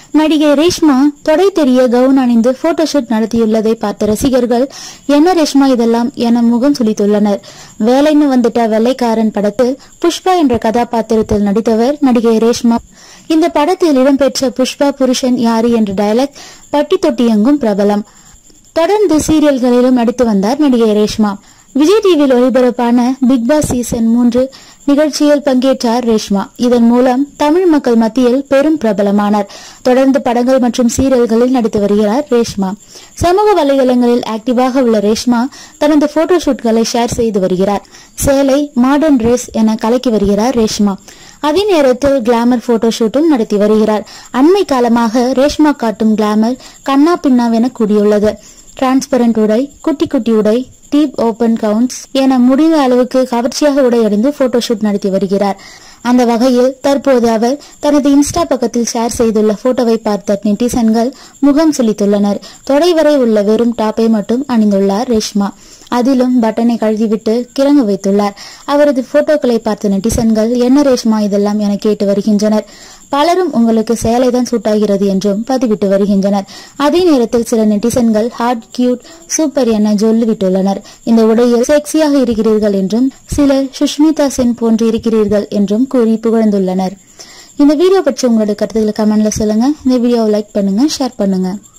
நடிகை ரேஷ்மா தொடை தெரிய கவுன் அணிந்து போட்டோஷூட் நடத்தியுள்ளதை பார்த்த ரசிகர்கள் என்ன ரேஷ்மா இதெல்லாம் என முகம் சுளித்துள்ளனர் வேலைன்னு வந்துட்ட வெள்ளைக்காரன் படத்தில் புஷ்பா என்ற கதாபாத்திரத்தில் நடித்தவர் நடிகை ரேஷ்மா இந்த படத்தில் இடம்பெற்ற புஷ்பா புருஷன் யாரு என்ற டயலாக் பட்டி தொட்டி எங்கும் பிரபலம் தொடர்ந்து சீரியல்களிலும் நடித்து வந்தார் நடிகை ரேஷ்மா விஜய் டிவியில் ஒளிபரப்பான பிக் பாஸ் சீசன் மூன்று நிகழ்ச்சியில் பங்கேற்றார் ரேஷ்மா இதன் மூலம் தமிழ் மக்கள் மத்தியில் பெரும் பிரபலமானார் தொடர்ந்து படங்கள் மற்றும் சீரியல்களில் நடித்து வருகிறார் ரேஷ்மா சமூக வலைதளங்களில் ஆக்டிவாக உள்ள ரேஷ்மா தனது போட்டோஷூட்களை ஷேர் செய்து வருகிறார் சேலை மாடர்ன் ட்ரெஸ் என கலக்கி வருகிறார் ரேஷ்மா அதே நேரத்தில் கிளாமர் போட்டோஷூட்டும் நடத்தி வருகிறார் அண்மை காலமாக ரேஷ்மா காட்டும் கிளாமர் கண்ணா பின்னாவென கூடியுள்ளது டிரான்ஸ்பரண்ட் உடை குட்டி குட்டி உடை டீப் ஓபன் கவுண்ட்ஸ் என முடிந்த அளவுக்கு கவர்ச்சியாக உடை அணிந்து போட்டோஷூட் நடத்தி வருகிறார் அந்த வகையில் தற்போது அவர் தனது இன்ஸ்டா பக்கத்தில் ஷேர் செய்துள்ள போட்டோவை பார்த்த நெட்டிசன்கள் முகம் சுளித்துள்ளனர் தொடை வரை உள்ள வெறும் டாப்பை மட்டும் அணிந்துள்ளார் ரேஷ்மா அதிலும் பட்டனை கழுதிவிட்டு கிறங்க வைத்துள்ளார் அவரது போட்டோக்களை பார்த்த நெட்டிசன்கள் என்ன ரேஷ்மா இதெல்லாம் என கேட்டு வருகின்றனர் பலரும் உங்களுக்கு சேலை தான் சூட்டாகிறது என்றும் பதிவிட்டு வருகின்றனர் அதே நேரத்தில் சில நெட்டிசன்கள் ஹார்ட் கியூட் சூப்பர் என சொல்லிவிட்டுள்ளனர் இந்த உடையில் செக்ஸியாக இருக்கிறீர்கள் என்றும் சிலர் சுஷ்மிதா சென் போன்று இருக்கிறீர்கள் என்றும் கூறி புகழ்ந்துள்ளனர் இந்த வீடியோ பற்றி உங்களோட கருத்துக்களை கமெண்ட்ல சொல்லுங்க இந்த வீடியோவை லைக் பண்ணுங்க ஷேர் பண்ணுங்க